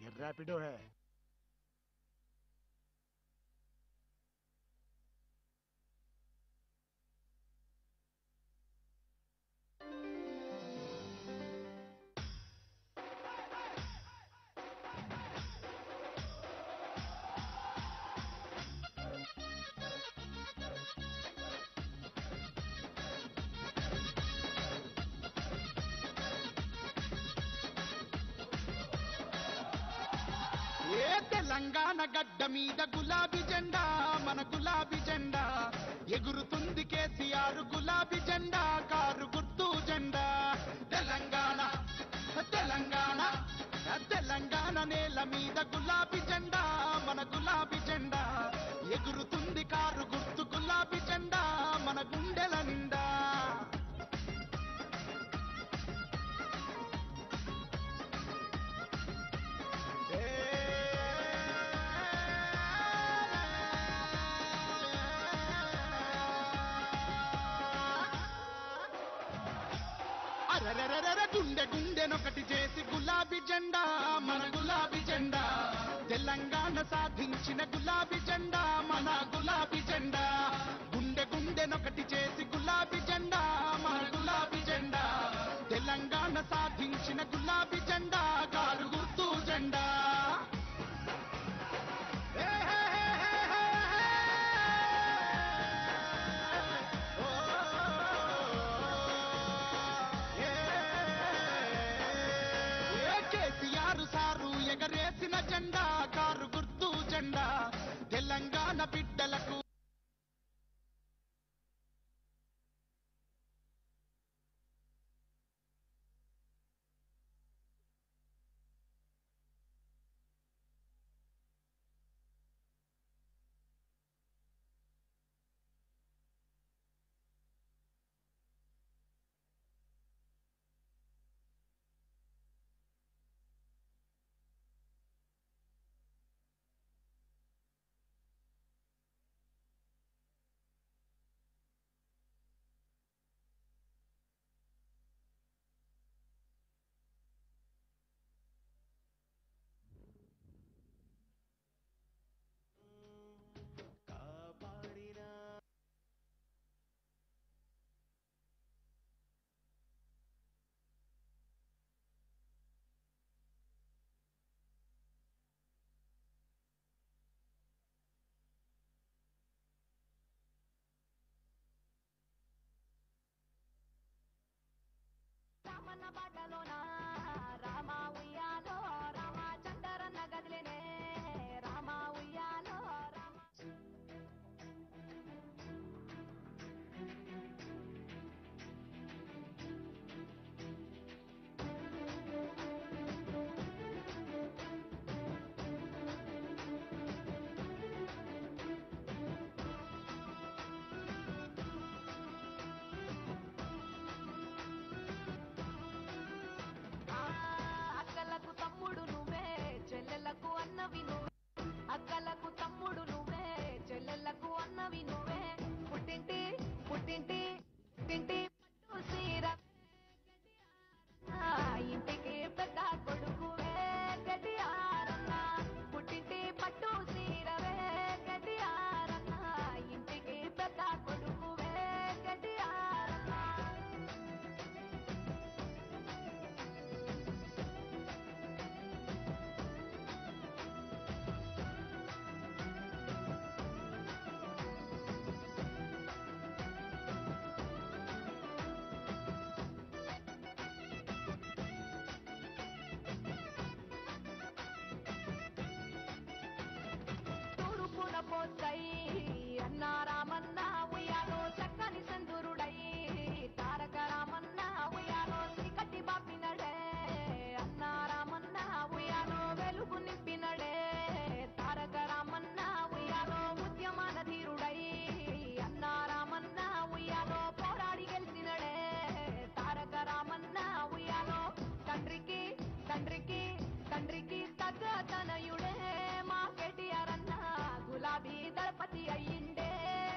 ये रैपिडो है ఏ తెలంగాణ గడ్డ మీద గులాబీ జెండా మన గులాబీ జెండా ఎగురుతుంది కేసీఆర్ గులాబీ జెండా కారు గుర్తు జెండా తెలంగాణ తెలంగాణ తెలంగాణ నేల మీద గులాబీ జెండా మన గులాబీ జెండా ఎగురుతుంది కారు గుర్తు గులాబీ జెండా మన గుండెల నిండా అరరరరర గుండె గుండెనొకటి చేసి గులాబీ జెండా మన గులాబీ జెండా తెలంగాణ సాధించిన గులాబీ జెండా మన గులాబీ జెండా గుండె గుండెనొకటి చేసి గులాబీ జెండా మన గులాబీ జెండా తెలంగాణ సాధించిన గులాబీ జెండా కారు గుర్తు జెండా ఏ హే హే హే హే హే. ఓ ఏ ఏ కేసీఆర్ సారు ఎగరేసిన జెండా కారు గుర్తు జెండా తెలంగాణ బిడ్డలకు రామన్న బాటలోన రామ ఉయ్యాలో రామ చందరన్న గదిలేనే రామ ఉయ్యాలో రామ ఆ, అక్కలకు తమ్ముడు నువ్వే చెల్లెలకు అన్నవి నువ్వే అక్కలకు తమ్ముడు నువ్వే చెల్లెలకు అన్నవి నువ్వే పుట్టింటి పుట్టింటి పుట్టింటి పట్టు సీర ఆ, ఇంటికి పెద్ద కొడుకువే గడియారన్న పుట్టింటి పట్టు సీరవే గడియారన్న ఇంటికి పెద్ద కొడుకువే గడియారన్న తూర్పున పోతై అన్న రామన్న ఉయ్యాలో చక్కని సందురుడై తారక రామన్న ఉయ్యాలో చీకటి బాపినడే అన్న రామన్న ఉయ్యాలో వెలుగు నింపినడే తారక రామన్న ఉయ్యాలో ఉద్యమాన ధీరుడై అన్న రామన్న ఉయ్యాలో పోరాడి గెలిచినడే తారక రామన్న ఉయ్యాలో తండ్రికి తండ్రికి తండ్రికి తగ్గ తనయుడే మా కేటీఆర్ అన్న గులాబీ దళపతి అయ్యిండే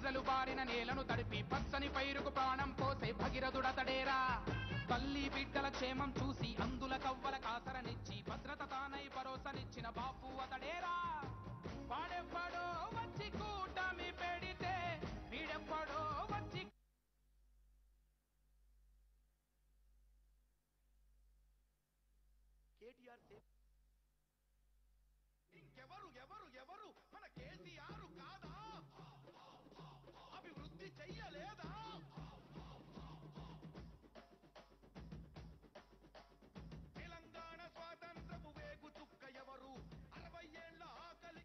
కలలు బారిన నేలను తడిపి పచ్చని పైరుకు ప్రాణం పోసే భగీరథుడతడేరా తల్లి బిడ్డల క్షేమం చూసి అందుల కవ్వల కాసరనిచ్చి భద్రత తానై భరోసనిచ్చిన బాపు అతడేరా వాడెవ్వడో వచ్చి కూటమి పెడితే వీడెవ్వడో వచ్చి కేటీఆర్ సే- ఇంకెవరు ఎవరు ఎవరు మన కేసీఆర్ కాదా అభివృద్ధి చెయ్యలేదా తెలంగాణ స్వాతంత్రపు వేగు చుక్క ఎవరు అరవై ఏళ్ల ఆకలి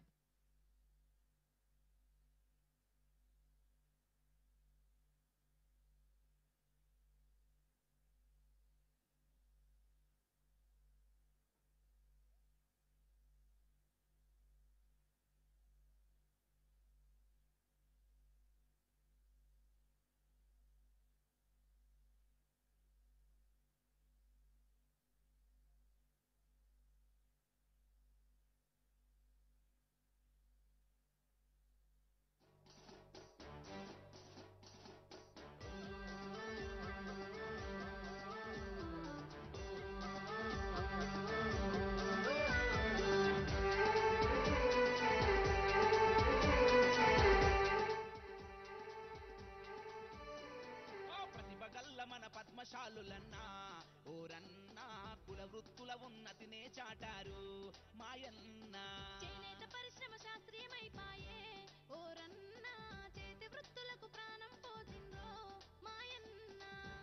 ఆ ప్రతిభ గల్ల మన పద్మశాలులన్నా ఓరన్నా కుల వృత్తుల ఉన్నతినే చాటారు మాయన్న చేనేత పరిశ్రమ శాస్త్రీయమైపాయే ఓరన్నా చేతి వృత్తులకు ప్రాణం పోసిండ్రో మాయన్న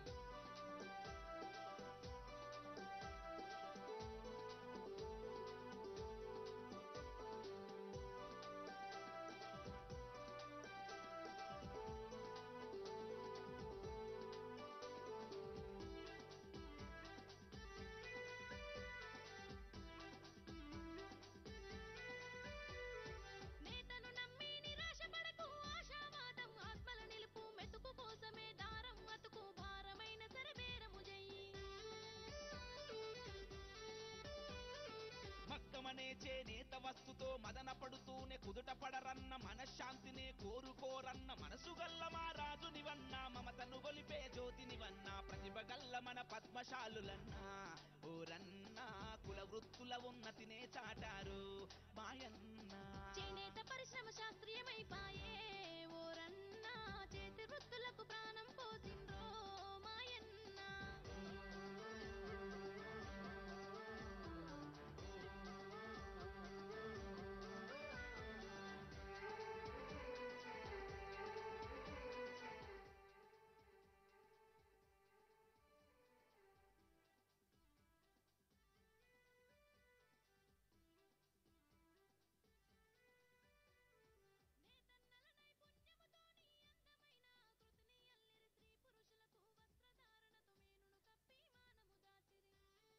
నేతను నమ్మి నిరాశపడకు ఆశావాదం ఆత్మల నిలుపు మెతుకు కోసమే దారం అతుకు భారమైన సరే బేరము చెయ్యి మక్కమనే చేనేత వస్తుతో మదన పడుతూనే కుదుట పడరన్న మనశ్శాంతినే కోరుకోరన్న మనసు గల్ల మా రాజునివన్నా మమతను గొలిపే జ్యోతినివన్నా ప్రతిభ గల్ల మన పద్మశాలులన్నా ఓరన్నా కుల వృత్తుల ఉన్నతినే చాటారు మాయన్న చేనేత పరిశ్రమ శాస్త్రీయమైపాయే ఓరన్నా చేతి వృత్తులకు ప్రాణం పోసిండ్రో మాయన్న నేతన్నల నైపుణ్యముతోని అందమైన కృతిని అల్లిరి స్త్రీ పురుషులకు వస్త్రధారణతో మేనును కప్పి మానము దాచిరి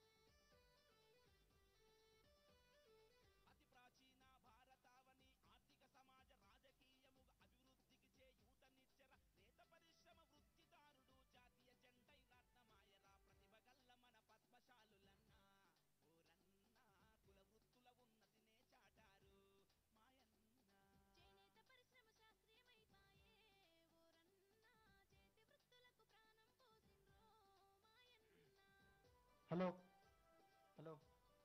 అతి ప్రాచీన భారతావని ఆర్థిక సమాజ రాజకీయముగా అభివృద్ధికి చేయూతనిచ్చర నేత పరిశ్రమ వృత్తిదారుడు జాతీయ జెండై రత్నమాయరా ప్రతిభ గల్ల మన పద్మశాలులన్నా ఓరన్నా కుల వృత్తుల ఉన్నతినే చాటారు మాయన్న చేనేత పరిశ్రమ శాస్త్రీయమైపాయే ఓరన్నా చేతి వృత్తులకు ప్రాణం పోసిండ్రో మాయన్న హలో హలో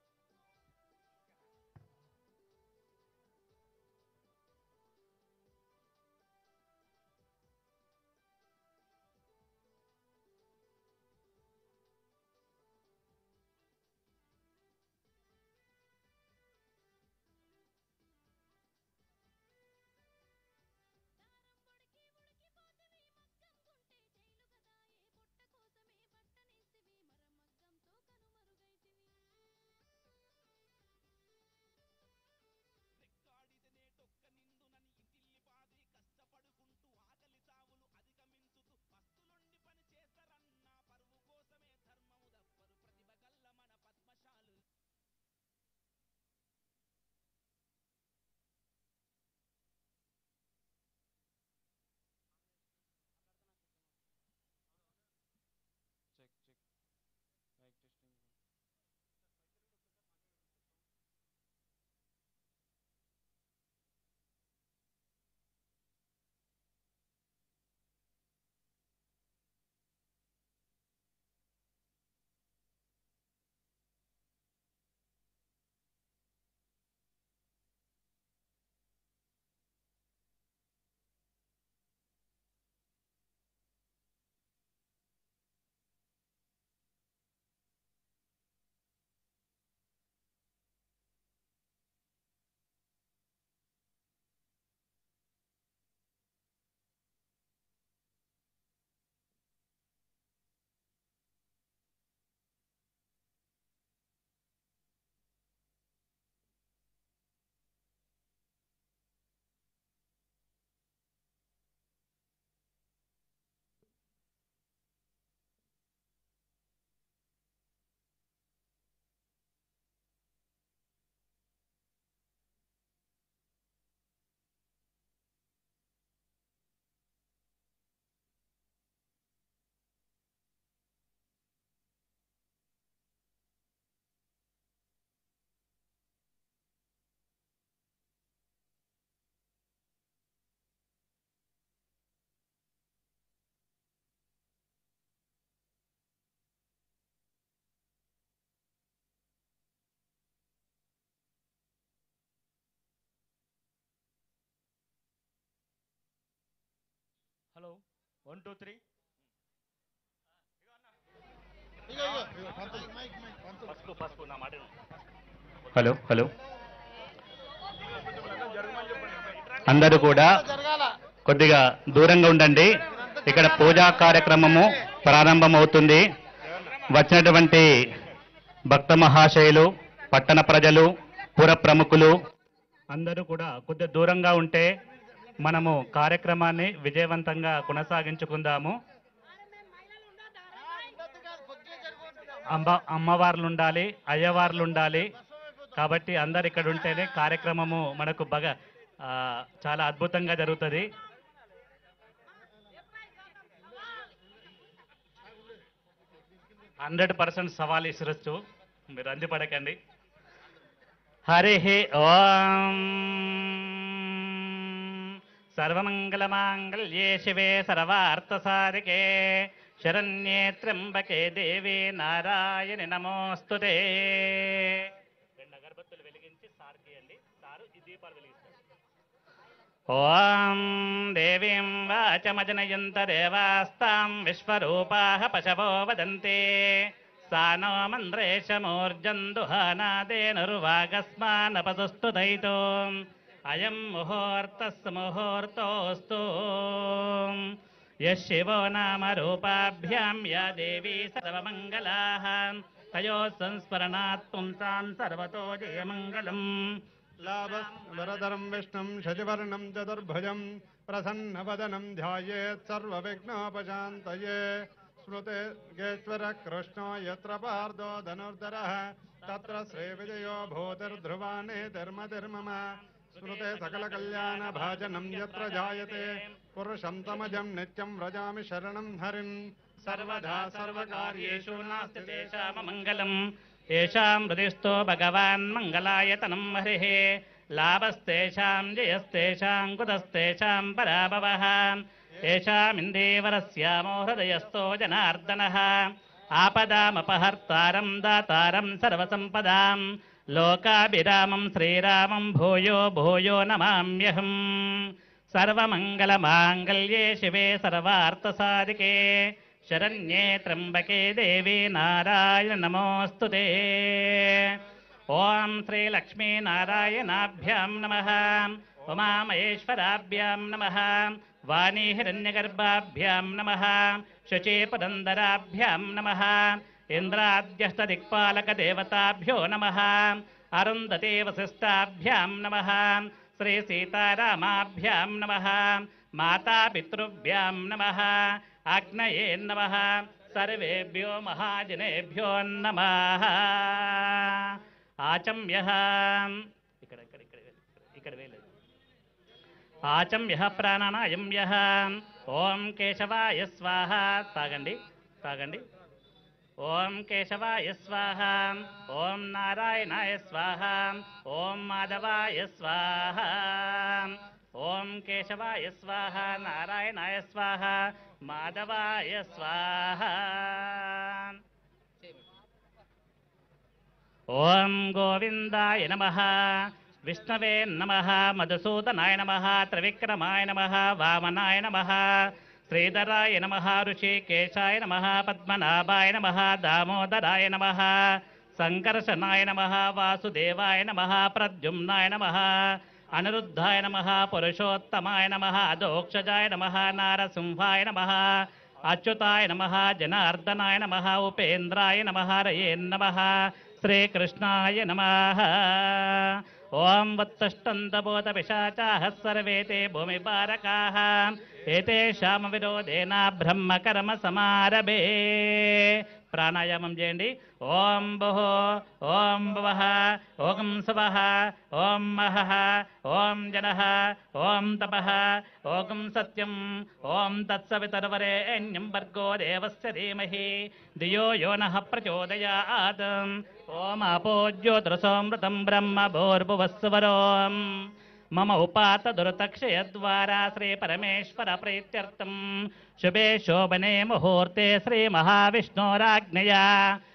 దారం ఉడికి ఉడికిపోతివి మగ్గం గుంటే జైలు గదాయే పొట్ట కోసమే బట్టనేస్తివి మర మగ్గంతో కనుమరుగైతివి హలో వన్ టూ త్రీ పసుపు పసుపు నా మాట హలో హలో అందరూ కూడా కొద్దిగా దూరంగా ఉండండి ఇక్కడ పూజా కార్యక్రమము ప్రారంభమవుతుంది వచ్చినటువంటి భక్త మహాశయులు పట్టణ ప్రజలు పుర ప్రముఖులు అందరూ కూడా కొద్దిగా దూరంగా ఉంటే మనము కార్యక్రమాన్ని విజయవంతంగా కొనసాగించుకుందాము అమ్మ అమ్మవార్లు ఉండాలి అయ్యవార్లు ఉండాలి కాబట్టి అందరు ఇక్కడ ఉంటేనే కార్యక్రమము మనకు బాగా ఆ, చాలా అద్భుతంగా జరుగుతుంది హండ్రెడ్ పర్సెంట్ సవాల్ ఇసురచ్చు మీరు అంది పడకండి హరి ఓం సర్వమంగళమాంగళ్యే శివే సర్వార్థసారికే శరణ్యే త్ర్యంబకే దేవి నారాయణి నమోస్తుతే రెండు అగరబత్తులు వెలిగించి సార్కి అండి సారు ఈ దీపాలు వెలిగిస్తారు ఓం దేవీం వాచమజనయంత దేవాస్తాం విశ్వరూపాః పశవో వదంతే सा नो मन्द्रेशमूर्जन्दुहानादेनुर्वागस्मानपसुस्तु दयितो अयं मुहूर्तस्य मुहूर्तोऽस्तु यः शिवो नाम रूपाभ्यां या देवी सर्वमङ्गलाः तयोः संस्मरणात् पुंसां सर्वतो जयमङ्गलम् लाभवरदरं विष्णुं शशिवर्णं चतुर्भुजं प्रसन्नवदनं ध्यायेत् सर्वविघ्नोपशान्तये स्मृते गेश्वरकृष्णो यत्र पार्दो धनुर्धरः तत्र श्रीविजयो भूतिर्ध्रुवाणे धर्मधिर्मम स्मृते सकलकल्याणभाजनं यत्र जायते पुरुषं तमजं नित्यं व्रजामि शरणं हरिं सर्वदा सर्वकार्येषु नास्ति तेषाममङ्गलम् येषां हृदिस्थो भगवान् मङ्गलायतनं हरिः लाभस्तेषां जयस्तेषां कुतस्तेषां पराभवः येषामिन्देवरस्यामो हृदयस्थो जनार्दनः आपदामपहर्तारं दातारं सर्वसम्पदां लोकाभिरामं श्रीरामं भूयो भूयो नमाम्यहम् सर्वमङ्गलमाङ्गल्ये शिवे सर्वार्थसाधिके शरण्ये त्र्यम्बके देवी नारायण नमोऽस्तु ते ॐ श्रीलक्ष्मीनारायणाभ्यां नमः उमामहेश्वराभ्यां नमः वाणीहिरण्यगर्भाभ्यां नमः शुचिपदन्दराभ्यां नमः इन्द्राद्यष्टदिक्पालकदेवताभ्यो नमः अरुन्धते वसिष्ठाभ्यां नमः श्रीसीतारामाभ्यां नमः मातापितृभ्यां नमः अग्नये नमः सर्वेभ्यो महाजनेभ्यो नमः ఆచమ్య ఇక్కడ ఇక్కడ ఇక్కడ ఇక్కడ వేలేదు ఆచమ్య ప్రాణానాయమ్య ఓం కేశవాయ స్వాహ తాగండి తాగండి ఓం కేశవాయ స్వాహ ఓం నారాయణాయ స్వాహ ఓం మాధవాయ స్వాహ ఓం కేశవాయ స్వాహ నారాయణాయ స్వాహ మాధవాయ స్వాహ ఓం గోవిందాయ నమ విష్ణవే నమ మధుసూదనాయ నమ త్రివిక్రమాయ నమ వామనాయ నమ శ్రీధరాయ నమ ఋషికేశాయ నమ పద్మనాభాయ నమ దామోదరాయ నమ సంకర్షణాయ నమ వాసుదేవాయ నమ ప్రద్యుమ్నాయ నమ అనిరుద్ధాయ నమ పురుషోత్తమాయ నమ అదోక్షజాయ నమ నారసింహాయ నమ అచ్యుతాయ నమ జనార్దనాయ నమ ఉపేంద్రాయ నమ హరయే నమ శ్రీకృష్ణాయ నమ ఓం వత్తిష్టంతబోధ పిశాచాः సర్వే తే భూమిపారకాः ఏతేషామ విరోధేన బ్రహ్మకర్మ సమారభే ప్రాణాయామం చేయండి ఓం బహో ఓం భవః ఓం శవః ఓం మహః ఓం జనః ఓం తపః ఓం సత్యం ఓం తత్సవితర్వరేణ్యం భర్గో దేవస్య ధీమహి ధియో యో నః ప్రచోదయాత్ ఓం ఆపో జ్యోతిరసోమృతం బ్రహ్మ భూర్భువస్వరోం మమ ఉపాత దురతక్షయద్వారా శ్రీ పరమేశ్వర ప్రీత్యర్థం శుభే శోభనే ముహూర్తే శ్రీ మహావిష్ణోరాజ్ఞయా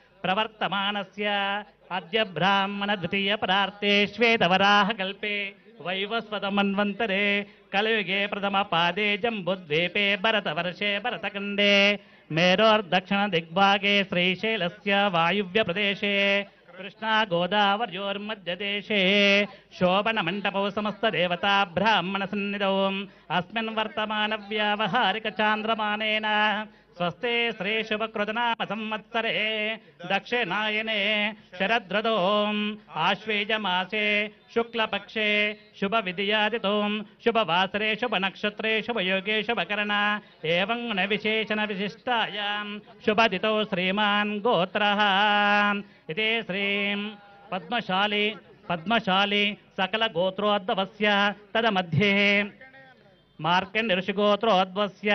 ప్రవర్తమానస్య అద్య బ్రాహ్మణ ద్వితీయ పరార్తే శ్వేతవరాహ కల్పే వైవస్వతమన్వంతరే కలియుగే ప్రథమ పాదే జంబుద్వీపే భరతవర్షే భరతఖండే మేరోర్దక్షిణ దిగ్భాగే శ్రీశైలస్య వాయువ్య ప్రదేశే కృష్ణా గోదావర్యోర్మధ్యదేశే శోభనమంటపౌ సమస్తదేవతా బ్రాహ్మణ సన్నిధౌ అస్మిన్ వర్తమాన వ్యావహారిక చాంద్రమానేన స్వస్తే శ్రీ శుభకృతనామ సంవత్సరే దక్షిణాయనే శరదృదో ఆశ్వేజ మాసే శుక్లపక్షే శుభ విధియాదితో శుభవాసరే శుభ నక్షత్రే శుభయోగే శుభకరణ ఏవం న విశేషణ విశిష్టాయాం శుభదితో శ్రీమాన్ గోత్ర ఇదే శ్రీం పద్మశాలి పద్మశాలి సకల గోత్రోద్భవస్య తద మధ్యే మార్కండ ఋషిగోత్రోద్భవస్య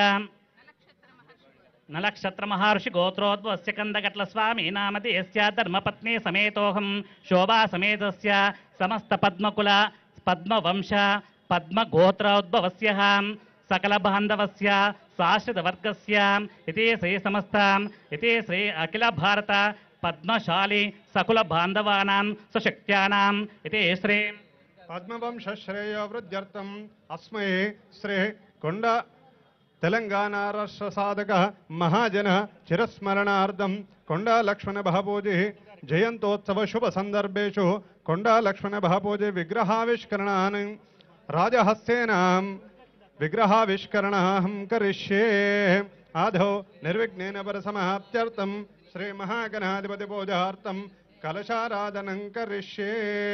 నలక్షత్ర మహర్షి గోత్రోద్భవస్య కందగట్ల స్వామి నామధేయస్య ధర్మపత్ని సమేతోహం శోభా సమేతస్య సమస్త పద్మకుల పద్మవంశ పద్మగోత్రోద్భవస్య సకల బాంధవస్య శాశ్వత వర్గస్య ఇతి శ్రీ సమస్త ఇతి శ్రీ అఖిల భారత పద్మశాలి సకుల బాంధవానాం సశక్త్యానాం ఇతి శ్రీ పద్మవంశ్రేయ వృద్ధ్యర్థం అస్మై శ్రీ కొండ తెలంగాణ రాష్ట్ర సాధక మహాజన చిరస్మరణార్థం కొండా లక్ష్మణ బహపూజి జయంతోత్సవ శుభ సందర్భేషు కొండా లక్ష్మణ బహపూజి విగ్రహావిష్కరణాన్ని రాజహస్యేన విగ్రహావిష్కరణాహం కరిష్యే ఆదౌ నిర్విఘ్నేన పరసమాప్త్యర్థం శ్రీ మహాగణాధిపతి పూజార్థం కలశారాధనం కరిష్యే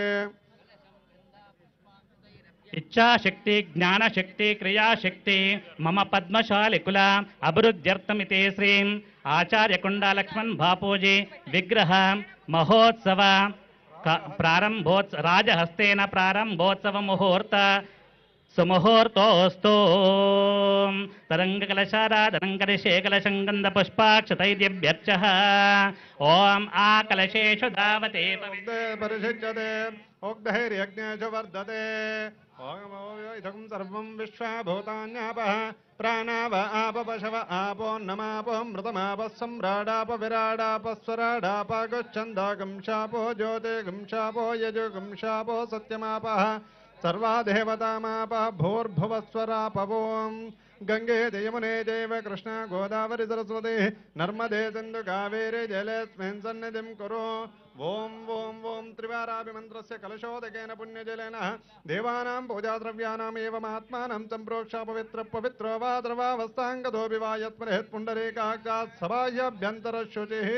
ఇచ్ఛాశక్తి జ్ఞానశక్తి క్రియాశక్తి మమ పద్మశాలి కుల అభివృద్ధ్యర్థమితే శ్రీం ఆచార్య కుండా లక్ష్మణ్ బాపూజీ విగ్రహ మహోత్సవ క- ప్రారంభోత్స రాజహస్తేన ప్రారంభోత్సవ ముహూర్త సుముహూర్తోస్తు తరంగకలశారాధనం కలశే కలశం గంధ పుష్పాక్షతైర్యభ్యర్చ ఓం ఆ కలశేషు దావతే పవిత్ర తే పరిషిచ్యతే ఓగ్ధైర్యజ్ఞేష వర్ధతే ఓగమోవ్యైధం సర్వం విశ్వభూతాన్యాపః ప్రాణావ ఆప పశవ ఆపో నమాపో మృతమాప సమ్రాడాప విరాడాప స్వరాడాప గచ్చందాగం శాపో జ్యోతిగం శాపో యజుగం శాపో సత్యమాపః సర్వా దేవతామాప భూర్భువస్వరాపవోం గంగే జయమునే జైవ కృష్ణ గోదావరి సరస్వతి నర్మదే సింధు కావేరి జలేస్మిన్ సన్నిధిం కురు ఓం ఓం ఓం త్రివారాభిమంత్రస్య కలశోదకేన పుణ్యజలేన దేవానాం పూజాద్రవ్యానాం ఏవమాత్మానం సంప్రోక్ష పవిత్ర పవిత్రో వా ద్రవావస్థాంగదోపి వా యత్మరేత్ పుండరీకాక్షాత్ సబాహ్యభ్యంతర శుచిః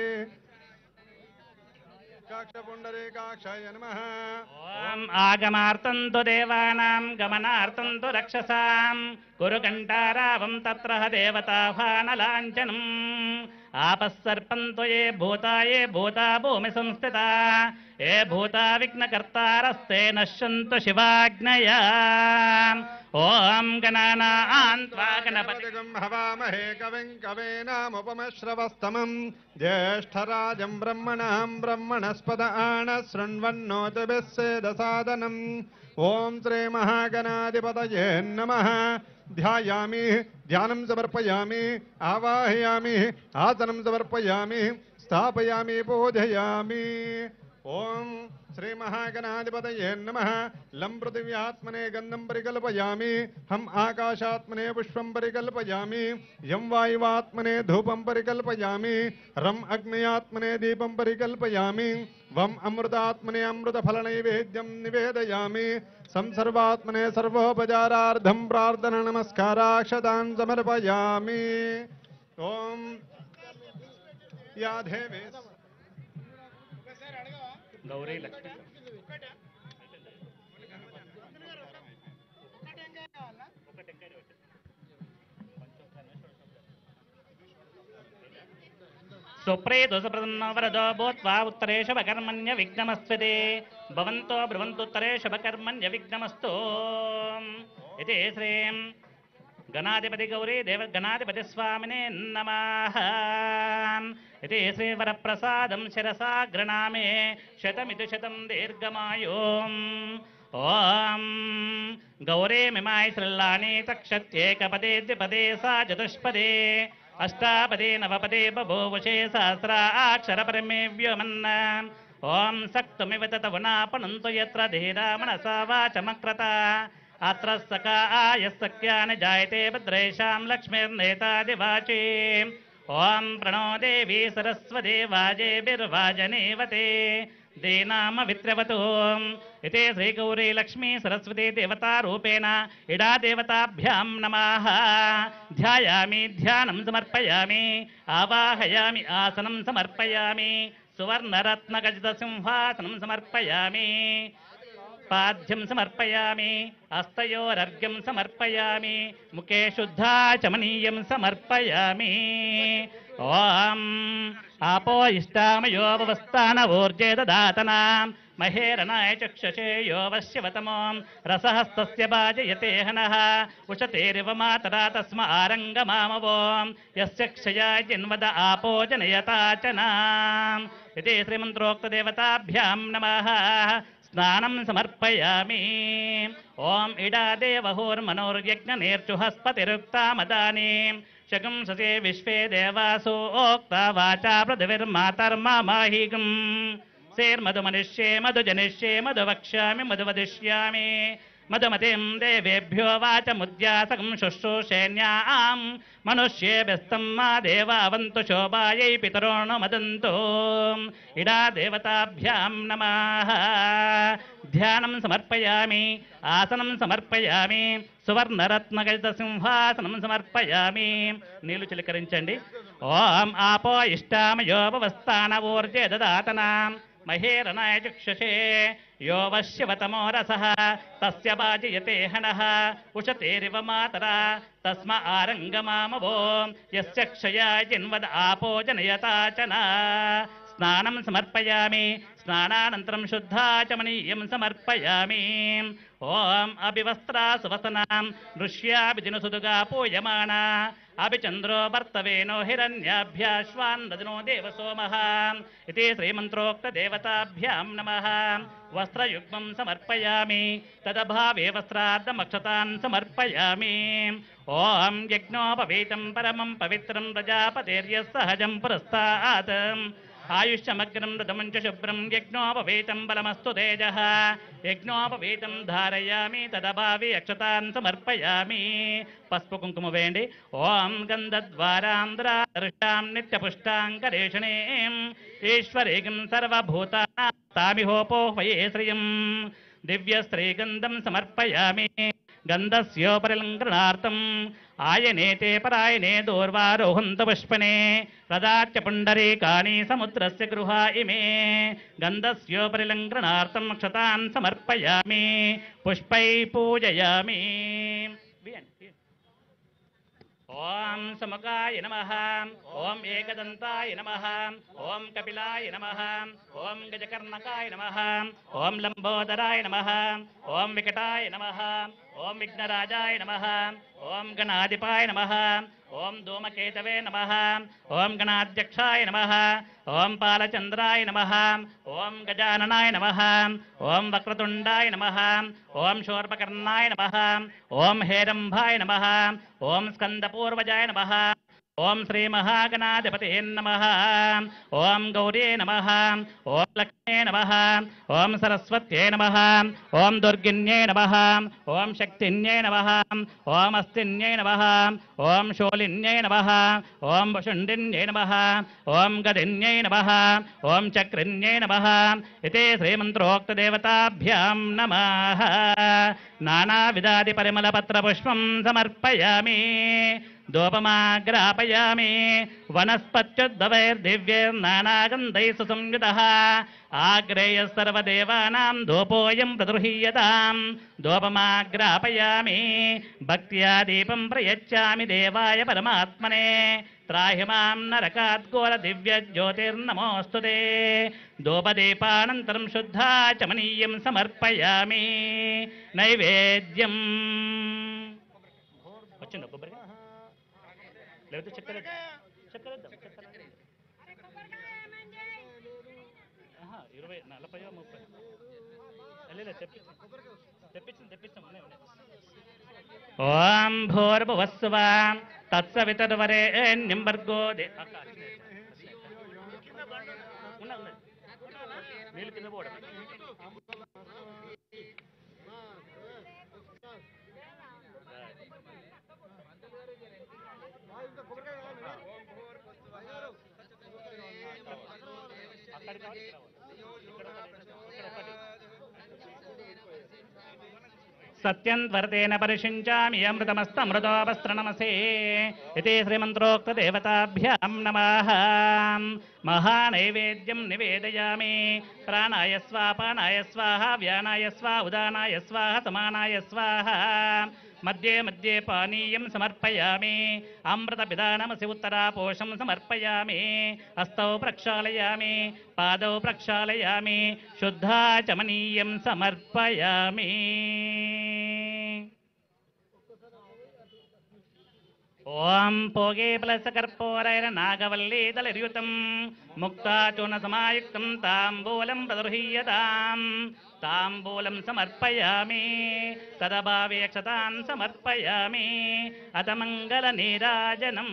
కాక్ష పుండరీకాక్షాయ నమః ఓం ఆగమార్థం తు దేవానాం గమనార్థం తు రక్షసాం కురు కంఠారావం తత్ర దేవతాభానలాంఛనం ఆపः సర్పంతు ఏ భూతా ఏ భూతా భూమి సంస్థితా ఏ భూతా విఘ్నకర్తారస్తే నశ్యంతు శివాజ్ఞయా ఓం గణానాన్త్వా గణపతి గణపతిగం హవామహే కవిం కవేనాముపమశ్రవస్తమం జ్యేష్ఠరాజం బ్రహ్మణాం బ్రహ్మణస్పద ఆణ శృణ్వన్నోతిభిస్సేదసాదనం ఓం శ్రీ మహాగణాధిపతయే నమ ధ్యాయామి ధ్యానం సమర్పయామి ఆవాహయామి ఆసనం సమర్పయామి స్థాపయామి పూజయామి ఓం శ్రీ మహాగణాధిపతయే నమ లం పృథివ్యాత్మనే గంధం పరికల్పయామి హం ఆకాశాత్మనే పుష్పం పరికల్పయామి యం వాయువాత్మనే ధూపం పరికల్పయామి రం అగ్నయాత్మనే దీపం పరికల్పయామి వం అమృతాత్మనే అమృతఫల నైవేద్యం నివేదయామి సంసర్వాత్మనే సర్వోపచారార్థం ప్రార్థన నమస్కారాక్షతాన్ సమర్పయామి ఓం యా దేవి గౌరీ లక్ష్మి సుప్రీతు సుప్రసన్నో వరదో భూత్వా ఉత్తరే శుభకర్మణ్య విఘ్నమస్వతే భవంతో బ్రువంతుత్తరే శుభకర్మణ్య విఘ్నమస్తు ఇది శ్రీం గణాధిపతి గౌరీ దేవ గణాధిపతి స్వామినే నమః ఇది శ్రీవరప్రసాదం శిరసా గృణామే శతమితి శతం దీర్ఘమాయోం ఓం గౌరీ మిమాయ శ్రల్లాని తక్షత్యేకపదే ద్విపదే సా చతుష్పదే అష్టాపదే నవపదే బభూవశే సహస్రాక్షర పరమే వ్యోమన్న ఓం సక్తుమివ తతవునాపనంతు యత్ర ధీరా మనసా వాచమక్రత అత్ర సకాయ సఖ్యాని జాయతే భద్రేషాం లక్ష్మీర్నేతాదివాచీ ఓం ప్రణో దేవీ సరస్వతి వాజేభిర్వాజనేవతే దీనామ విత్రవతు ఇతే శ్రీగౌరీ లక్ష్మీ సరస్వతి దేవతారూపేణ ఇడా దేవతాభ్యాం నమః ధ్యాయామి ధ్యానం సమర్పయామి ఆవాహయామి ఆసనం సమర్పయామి సువర్ణరత్నగజిత సింహాసనం సమర్పయామి పాద్యం సమర్పయామి హస్తయోరర్ఘ్యం సమర్పయామి ముఖే శుద్ధాచమనీయం సమర్పయామి ఓం ఆపో ఇష్టామయోపస్థానవోర్జే దదాతనాం మహేరణాయ చక్షసే యో వశ్యవతమో రసహస్తస్య భాజయతే హనః ఉషతేరివ మాతరా తస్మ ఆరంగమామవో యస్య క్షయాయ జన్మద ఆపో జనయతాచనాం ఇది శ్రీమంత్రోక్తదేవతాభ్యాం నమః స్నానం సమర్పయామి ఓం ఇడా దేవహోర్మనోర్యజ్ఞనేర్చుహస్పతిరుక్తామదాని శకం ససే విశ్వే దేవాసో ఓక్త వాచా పృథివిర్మాతర్మామాహికం సేర్మధుమనిష్యే మధుజనిష్యే మధు వక్ష్యామి మధు వదిష్యామి మధుమతిం దేవేభ్యో వాచముద్యాసకం శుశ్రూషేణ్యాం మనుష్యేభ్యస్తం మా దేవావంతు శోభాయై పితరోణు మదంతో ఇడా దేవతాభ్యాం నమః ధ్యానం సమర్పయామి ఆసనం సమర్పయామి సువర్ణరత్నగజిత సింహాసనం సమర్పయామి నీళ్లు చిలకరించండి ఓం ఆపో ఇష్టామయోపవస్థాన ఊర్జే దదాతనాం మహేరణాయ చక్షుషే యో వశ్యవతమో రసః తస్య బాజయతే హనః ఉషతేరివ మాతరా తస్మ ఆరంగమామవో యస్య క్షయాయ జన్వద ఆపో జనయతాచన స్నానం సమర్పయామి స్నానానంతరం శుద్ధాచమనీయం సమర్పయామి ఓం అభివస్త్రా సువసనాం నృష్యాభిదినసుదుగా పూయమానా అభిచంద్రో భర్తవేనో హిరణ్యాభ్యాశ్వాన్ దదనో దేవసోమః ఇది శ్రీమంత్రోక్తదేవతాభ్యాం నమః వస్త్రయుగ్మం సమర్పయామి తదభావే వస్త్రార్థమక్షతాన్ సమర్పయామి ఓం యజ్ఞోపవీతం పరమం పవిత్రం ప్రజాపతిర్య సహజం పురస్తాత్ ఆయుష్యమగ్రం రథమం చ శుభ్రం యజ్ఞోపవీతం బలమస్తు తేజ యజ్ఞోపవీతం ధారయామి తదభావి అక్షతాన్ సమర్పయామి పసుపు కుంకుమ వేయండి ఓం గంధద్వారాంధ్రాదర్శాం నిత్యపుష్టాంకరేషణీం ఈశ్వరీగం సర్వభూతానాం తామిహోపోహ్వయే శ్రియం దివ్యశ్రీగంధం సమర్పయామి గంధస్యోపరిలంకరణార్థం ఆయనేతే పరాయణే దూర్వారోహంత పుష్పనే రదాచ పుండరీకాని సముద్రస్య గృహా ఇమే గంధస్యోపరిలంకరణార్థం క్షతాన్ సమర్పయామి పుష్పై పూజయామి వియండి, వియండి. ఓం సముఖాయ నమ ఓం ఏకదంతాయ నమ ఓం కపిలాయ నమ ఓం గజకర్ణకాయ నమ ఓం లంబోదరాయ నమ ఓం వికటాయ నమ ఓం విఘ్నరాజాయ నమ ఓం గణాధిపాయ నమ ఓం ధూమకేతవే నమ ఓం గణాధ్యక్షాయ నమ ఓం పాలచంద్రాయ నమ ఓం గజాననాయ నమ ఓం వక్రతుండాయ నమ ఓం శూర్పకర్ణాయ నమ ఓం హేరంభాయ నమ ఓం స్కందపూర్వజాయ నమ ఓం శ్రీ మహాగణాధిపతే నమ ఓం గౌరీ నమ ఓం లక్ష్మీ నమ ఓం సరస్వత్యై నమ ఓం దుర్గిన్యై నమ ఓం శక్తిన్యై నమ ఓం అస్తిన్యై నమ ఓం శూలిన్యై నమ ఓం వశుండిన్యై నమ ఓం గదిన్యై నమ ఓం చక్రిన్యై నమ ఇతే శ్రీమంత్రోక్తదేవతాభ్యాం నమ నానావిధాది పరిమళపత్రపుష్పం సమర్పయామి దోపమాగ్రాపయామి వనస్పత్యుద్భవైర్దివ్యైర్నానాగంధైः సుసంయుతः ఆగ్రేయ సర్వదేవానాం దోపోయం ప్రదృహీయతాం దోపమాగ్రాపయామి భక్త్యా దీపం ప్రయచ్చామి దేవాయ పరమాత్మనే త్రాహి మాం నరకాద్ఘోర దివ్య జ్యోతిర్నమోऽस्तु ते దోపదీపానంతరం శుద్ధాచమనీయం సమర్పయామి నైవేద్యం వచ్చిందా కొబ్బరి లేకపోతే చక్కెర చక్కెర ఇద్దాం, చక్కెర ఆహా, ఇరవై నలభై ముప్పై లేదు తెప్పించాం తెప్పించాం తెప్పిస్తాం ఉన్నాయి ఉన్నాయి ఓం భూర్భువస్సువ తత్సవితర్వరే నింబర్గో దే అక్క, వచ్చింది, వచ్చింది. ఉన్నది, ఉన్నది. నీళ్ళు కింద పోవడం అక్కడికి రావాలి, ఇక్కడ రావాలి. ఇక్కడ ఒకటి, ఇక్కడ ఒకటి. సత్యం త్వరతేన పరిశించామి అమృతమస్తమృతోపస్త్రణమసే ఇది శ్రీమంత్రోక్తదేవతాభ్యాం నమః మహానైవేద్యం నివేదయామి ప్రాణాయ స్వాపానాయ స్వాహ వ్యానాయ స్వా ఉదానాయ స్వాహ సమానాయ స్వాహ మధ్యే మధ్యే పానీయం సమర్పయామి అమృతపిదానమసి ఉత్తరాపోషం సమర్పయామి హస్తౌ ప్రక్షాళయామి పాదౌ ప్రక్షాళయామి శుద్ధాచమనీయం సమర్పయామి ఓం పోగే ప్లస్ కర్పూరైన నాగవల్లీదలర్యుతం ముక్తాచూర్ణ సమాయుక్తం తాంబూలం ప్రదృహీయతాం తాంబూలం సమర్పయామి తదభావేక్షతాన్ సమర్పయామి అత మంగళ నీరాజనం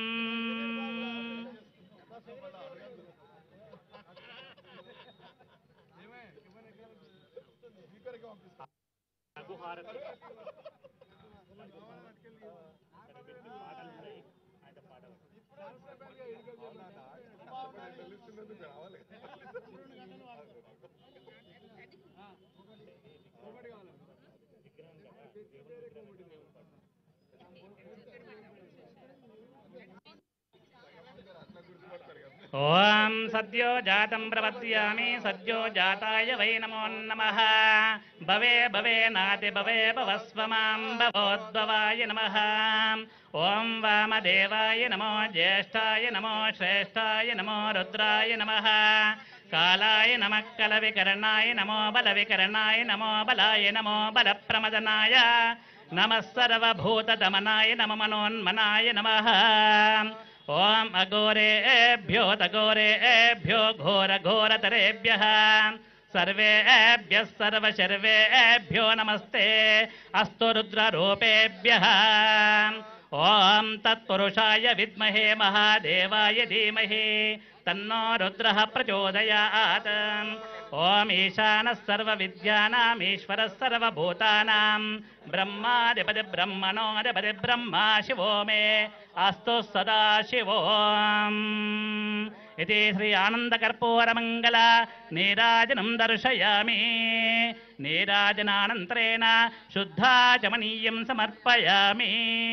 ఓం సద్యో జాతం ప్రపద్యామి సద్యో జాతాయ వై నమో నమ భవే భవే నాతి భవే భవస్వ మాం భవోద్భవాయ నమ ఓం వామదేవాయ నమో జ్యేష్ఠాయ నమో శ్రేష్ఠాయ నమో రుద్రాయ నమ కాలాయ నమ కలవికరణాయ నమో బలవికరణాయ నమో బలాయ నమో బలప్రమదనాయ నమ సర్వభూతదమనాయ నమ మనోన్మనాయ నమ ఓం అఘోరేభ్యో తఘోరేభ్యో ఘోర ఘోరతరేభ్య సర్వేభ్య సర్వశర్వేభ్యో నమస్తే అస్తు రుద్రరూపేభ్య ఓం తత్పురుషాయ విద్మహే మహాదేవాయ ధీమహి తన్నో రుద్ర ప్రచోదయాత్ ఓం ఈశానः సర్వవిద్యానామీశ్వరः సర్వభూతానాం బ్రహ్మాధిపతి బ్రహ్మణోధిపతి బ్రహ్మా శివో మే అస్తు సదా శివోం ఇది శ్రీ ఆనందకర్పూరమంగళ నీరాజనం దర్శయామి నీరాజనానంతరేణ శుద్ధాచమనీయం సమర్పయామి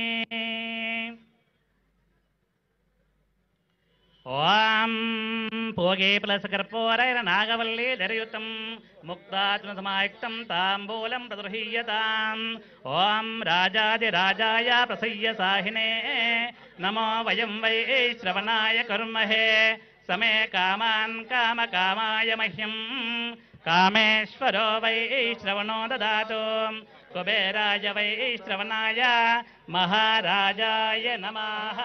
ఓం భోగే ప్లస్ కర్పూరైన నాగవల్లీ ధరయుతం ముక్తాత్మ సమాయుక్తం తాంబూలం ప్రదృహీయతాం ఓం రాజాదిరాజాయ ప్రసయ్య సాహినే నమో వయం వై శ్రవణాయ కుర్మహే సమే కామాన్ కామకామాయ మహ్యం కామేశ్వరో వై శ్రవణో దదాతు కుబేరాయ వై శ్రవణాయ మహారాజాయ నమః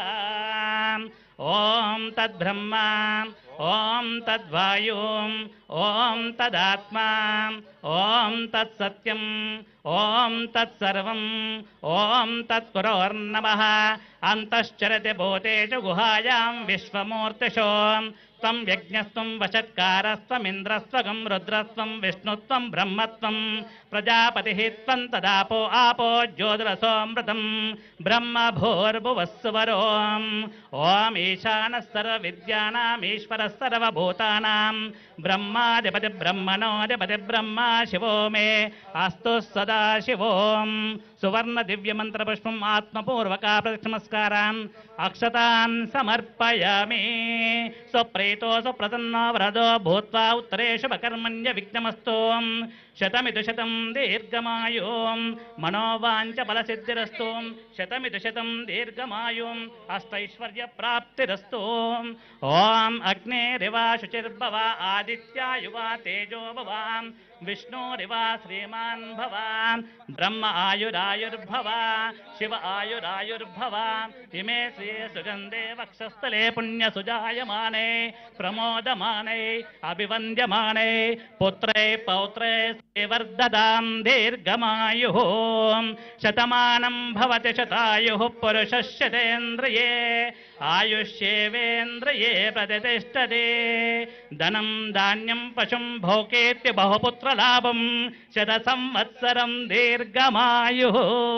ఓం తద్బ్రహ్మ ఓం తద్వాయుం ఓం తదాత్మా ఓం తత్సత్యం ఓం తత్సర్వం ఓం తత్పురోర్నమః అంతశ్చరతి భూతేషు గుహాయాం విశ్వమూర్తిషో త్వం యజ్ఞస్త్వం వశత్కారస్త్వమింద్రస్త్వగం రుద్రస్త్వం విష్ణుత్వం బ్రహ్మత్వం ప్రజాపతి త్వం తదాపో ఆపో జ్యోతిరసోమృతం బ్రహ్మ భూర్భువస్సువరోం ఓం ఈశానः సర్వవిద్యానామీశ్వరः సర్వభూతానాం బ్రహ్మాధిపతి బ్రహ్మణోధిపతి బ్రహ్మా శివో మే అస్తు సదా శివోం సువర్ణ దివ్య మంత్ర పుష్పం ఆత్మపూర్వక ప్రదక్షిణమస్కారాన్ అక్షతాన్ సమర్పయామి స్వప్రీతో స్వప్రసన్నో వరదో భూత్వా ఉత్తరే శుభకర్మణ్య విఘ్నమస్తు శతమిదు శతం దీర్ఘమాయుం మనోవాంచ ఫలసిద్ధిరస్తు శతమిదు శతం దీర్ఘమాయుం అష్టైశ్వర్య ప్రాప్తిరస్తు ఓం అగ్నేరివా శుచిర్భవ ఆదిత్యాయువా తేజో భవాం విష్ణోరివా శ్రీమాన్ భవాన్ బ్రహ్మ ఆయురాయుర్భవ శివ ఆయురాయుర్భవ ఇమే శ్రీ సుగంధే వక్షస్థలే పుణ్య సుజాయమానే ప్రమోదమానే అభివంద్యమానే పుత్రే పౌత్రే శ్రీవర్ధదాం దీర్ఘమాయు శతమానం భవతి శతాయు పురుషశతేంద్రియే ఆయుష్యేవేంద్రియే ప్రతిష్టతే ధనం ధాన్యం పశుం భోకేత్య బహుపుత్రలాభం శత సంవత్సరం దీర్ఘమాయు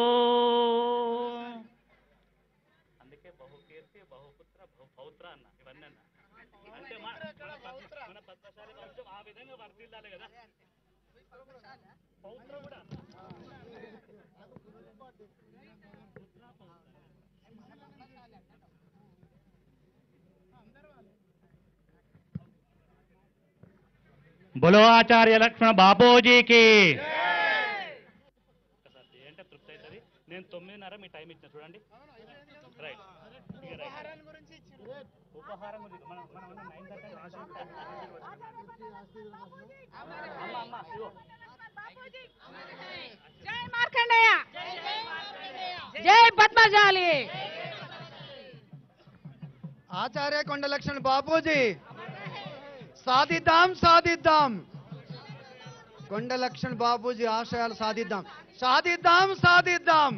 అందుకే బహుకీర్తి బహుపుత్ర బహుపౌత్ర అన్న ఇవన్నీ అన్న అంటే మన మన- మన పద్మశాలి వంశం ఆ విధంగా వర్తిల్లాలి కదా పౌత్ర కూడా బులో ఆచార్య లక్ష్మణ బాబోజీకి ఒక్కసారి ఏంటో తృప్తి అవుతుంది నేను తొమ్మిదిన్నర మీ టైం ఇచ్చిన చూడండి రైట్ ఇక రైట్ ఉపహారం గురించి మనం మనం ఉన్న నైన్ థర్టీ అమ్మ అమ్మ ఇగో జై మార్కండేయ జై పద్మజాలి ఆచార్య కొండ లక్ష్మణ్ బాపూజీ సాధిద్దాం సాధిద్దాం కొండ లక్ష్మణ్ బాపూజీ ఆశయాలు సాధిద్దాం సాధిద్దాం సాధిద్దాం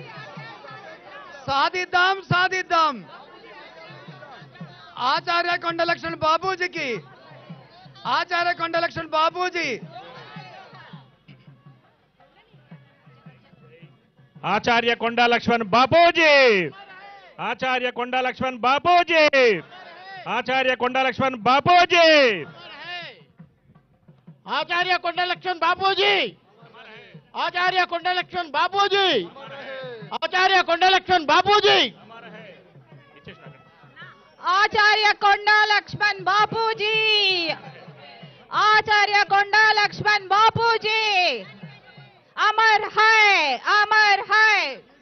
సాధిద్దాం సాధిద్దాం ఆచార్య కొండ లక్ష్మణ్ బాపూజీకి ఆచార్య కొండ లక్ష్మణ్ బాపూజీ ఆచార్య కొండా లక్ష్మణ్ బాపూజీ ఆచార్య కొండా లక్ష్మణ్ బాపూజీ ఆచార్య కొండా లక్ష్మణ్ బాపూజీ ఆచార్య కొండ లక్ష్మణ్ బాపూజీ ఆచార్య కొండ లక్ష్మణ్ బాపూజీ ఆచార్య కొండ లక్ష్మణ్ బాపూజీ ఆచార్య కొండ లక్ష్మణ్ బాపూజీ ఆచార్య కొండ లక్ష్మణ్ బాపూజీ అమర్ హై అమర్ హై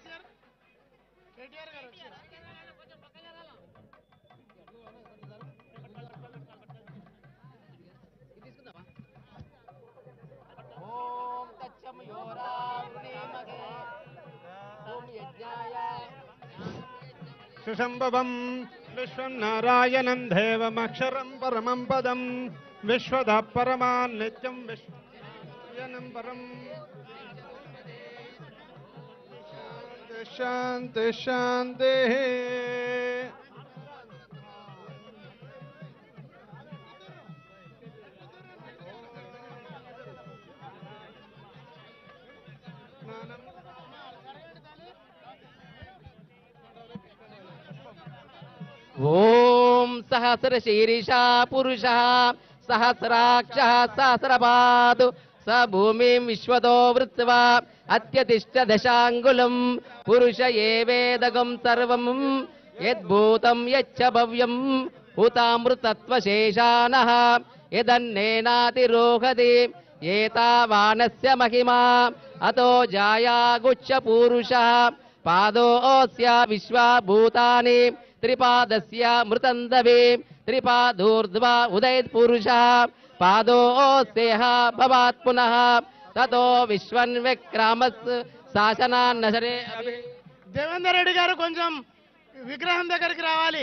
సుశంభవం విశ్వం నారాయణం దేవమక్షరం పరమం పదం విశ్వద పరమాన్ నిత్యం విశ్వనం పరం శాంతి శాంతి ఓం సహస్రశీర్షా పురుష సహస్రాక్ష సహస్రపాదు స భూమిం విశ్వతో వృత్వా అత్యతిష్ట దశాంగులం పురుష ఏవేదగం సర్వం యద్భూతం యచ్చ భవ్యం హుతామృతత్వశేషానః యదన్నేనాతిరోహతి ఏతావానస్య మహిమా అతో జాయాగుచ్చ పూరుషः పాదోऽस्य విశ్వభూతాని త్రిపాదస్య మృతందవే త్రిపాదూర్ధ్వ ఉదయత్పురుషः పాదోऽస్యేహ భవాత్ పునః తతో విశ్వన్విక్రామస్ శాసనాన్నసరే దేవేందర్ రెడ్డి గారు కొంచెం విగ్రహం దగ్గరికి రావాలి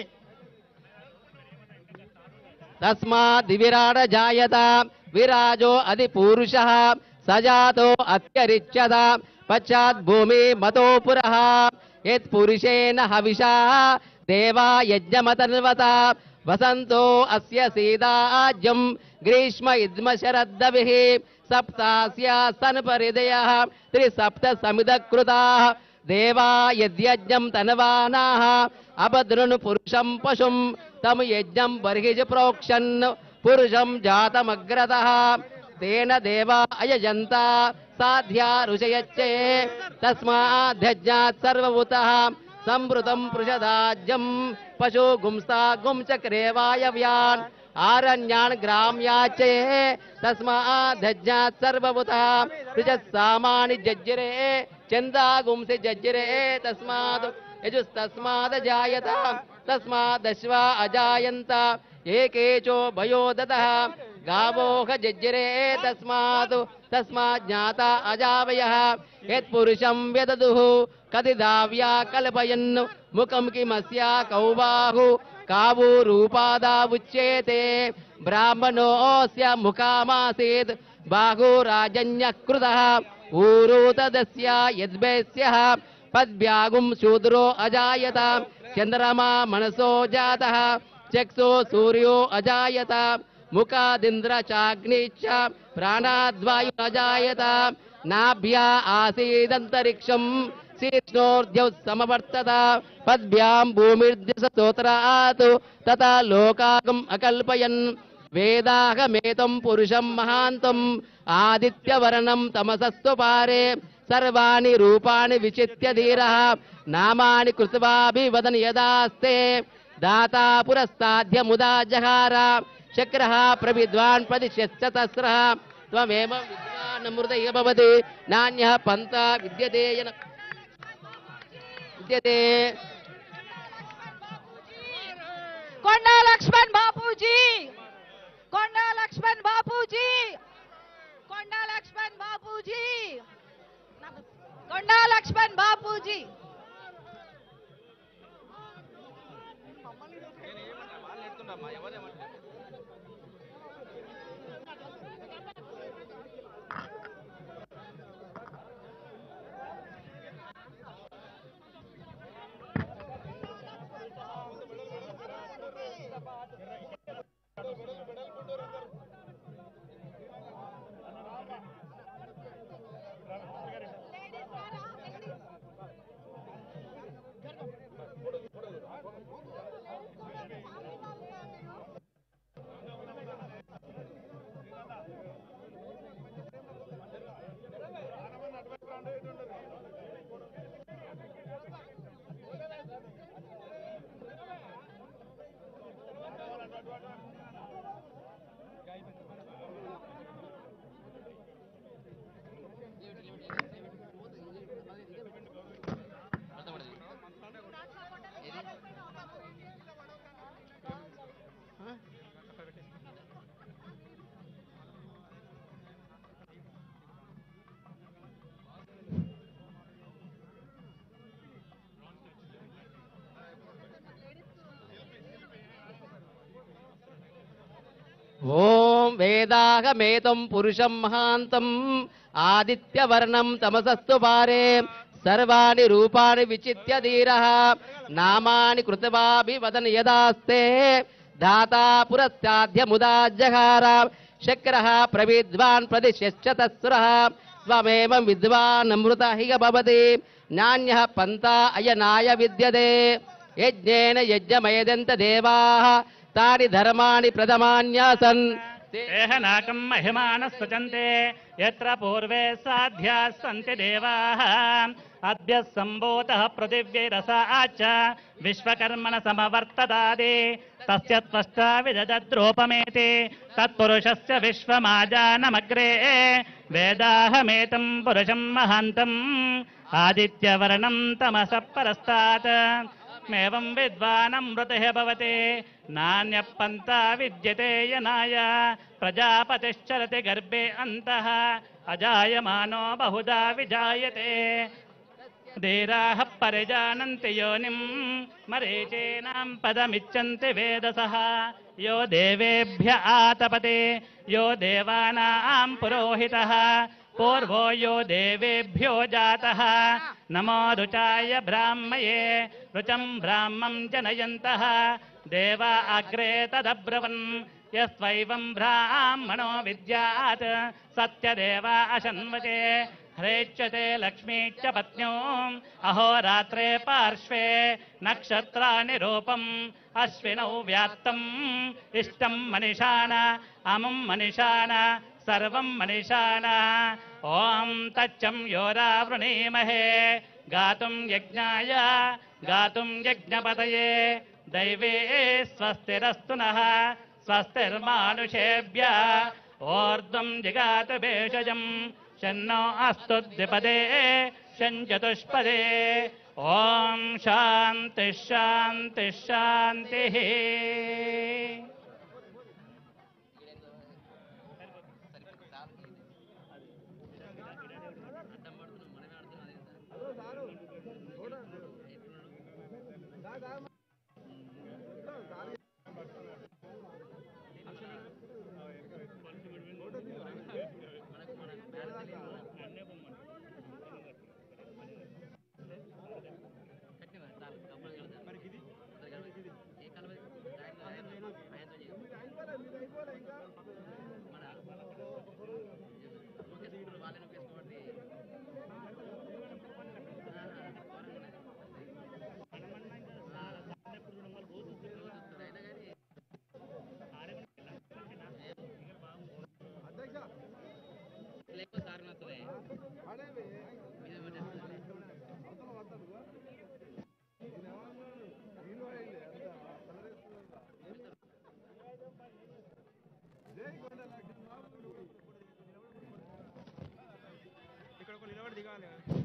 తస్మాద్ విరాడ జాయత విరాజో అది పురుష సజాతో అత్యరిచ్యత పశ్చాత్ భూమి మతో పురః యత్ పురుషేణ హవిషా దేవా యజ్ఞమతన్వత వసంతో అస్య సీదాజ్యం గ్రీష్మ ఇద్మ శరద్దవిః సప్తాస్య సన్పరిదయ త్రిసప్త సమిద కృతా దేవా యజ్ఞం తనవానాః అభద్రును పురుషం పశుం తమ యజ్ఞం బర్హిజ ప్రోక్షన్ పురుషం జాతమగ్రతః తేన దేవా అయజంత సాధ్యా ఋషయచ్చే తస్మాధ్యజ్ఞాత్ సర్వభూతః సంవృతం పృషదాజ్యం పశు గుంస్తా గుంచక్రే వాయవ్యాన్ ఆరణ్యాన్ గ్రామ్యాచే తస్మాధ్యజ్ఞాత్ సర్వభూతః ఋషస్సామాని జజ్జిరే చందా గుంసి జజ్జిరే తస్మాత్ యజుస్తస్మాద్ జాయత తస్మాదశ్వా అజాయంత ఏకేచో భయో దతః గావోహ జజ్జిరే తస్మాత్ తస్మాత్ జ్ఞాత అజావయః యత్పురుషం వ్యదదుః కదిదావ్యా కల్పయన్ ముఖం కిమస్యా కౌబాహు కావు రూపాదా ఉచ్యేతే బ్రాహ్మణోऽस्य ముఖామాసీత్ బాహురాజన్యకృతः ఊరు తదస్య యద్వేస్యः పద్భ్యాగుం శూద్రో అజాయత చంద్రమా మనసో జాత చక్షు సూర్యో అజాయత ముఖాదింద్ర చాగ్నిచ్చ ప్రాణాద్వాయు అజాయత నాభ్యా ఆసీదంతరిక్షం శీర్ష్ణోర్ధ్యౌ సమవర్తత పద్భ్యాం భూమిర్దిశ స్తోత్రాత్ తథా లోకాగం అకల్పయన్ వేదాహమేతం పురుషం మహాంతం ఆదిత్యవర్ణం తమసస్సు పారే సర్వాణి రూపాణి విచిత్య ధీరः నామాని కృత్వాభివదన్ యదాస్తే దాతా పురస్తాధ్యముదా జహార శక్రः ప్రవిద్వాన్ ప్రదిశ్యశ్చ తస్రः త్వమేవ విద్వానమృతయ భవతి నాణ్యः పంతా విద్యతే యన విద్యతే కొండా లక్ష్మణ్ బాపూజీ కొండా లక్ష్మణ్ బాపూజీ కొండా లక్ష్మణ్ బాపూజీ కొండా లక్ష్మణ్ బాపూజీ ఓం వేదాహమేతం పురుషం మహాంతం ఆదిత్యవర్ణం తమసస్తు పారే సర్వాణి రూపాణి విచిత్య ధీరः నామాని కృతవాభివదన్ యదాస్తే దాతా పురస్సాధ్యముదా జహార శక్రः ప్రవిద్వాన్ ప్రదిశ్యశ్చ తస్రः స్వమేవం విద్వాన్ అమృత హిగ భవతి నాణ్యः పంతా అయనాయ విద్యతే యజ్ఞేన యజ్ఞమయదంత దేవాः తాని ధర్మాణి ప్రథమాన్యాసన్ దేహనాకం మహిమానः సచంతే యత్ర పూర్వే సాధ్యాः సంతి దేవాः అద్య సంభూతः పృథివ్యైరసాచ్చ విశ్వకర్మణ సమవర్తదాది తస్య త్వష్టా విదద్రూపమేతి తత్పురుషస్య విశ్వమాజానమగ్రే వేదాహమేతం పురుషం మహాంతం ఆదిత్యవర్ణం తమసః పరస్తాత్ మేవం విద్వానమృతः భవతి నాణ్యపంతా విద్యతే యనాయ ప్రజాపతిశ్చరతి గర్భే అంతః అజాయమానో బహుదా విజాయతే ధీరాः పరిజానంతి యోనిం మరీచీనాం పదమిచ్చంతి వేదసः యో దేవేభ్య ఆతపతే యో దేవానాం పురోహితः పూర్వో యో దేవేభ్యో జాతः నమో రుచాయ బ్రాహ్మయే రుచం బ్రాహ్మం జనయంతः దేవ అగ్రే తదబ్రవన్ యస్వైవం బ్రాహ్మణో విద్యాత్ సత్యదేవ అశన్వతే హ్రేచ్యతే లక్ష్మీ చ పత్న్యో అహోరాత్రే పార్శ్వే నక్షత్రాని రూపం అశ్వినౌ వ్యాత్తం ఇష్టం మనిషాన అమం మనిషాన సర్వం మనిషాన ఓం తచ్చం యోరావృణీమహే గాతుం యజ్ఞాయ గాతుం యజ్ఞపతయే దైవే స్వస్తిరస్తు నః స్వస్తిర్మానుషేభ్య ఓర్ధ్వం జిగాతు భేషజం షన్నో అస్తు ద్విపదే షంచతుష్పదే ఓం శాంతి శాంతి శాంతి మరి ఇది ఇక్కడ ఒక నిలబడి దిగాలి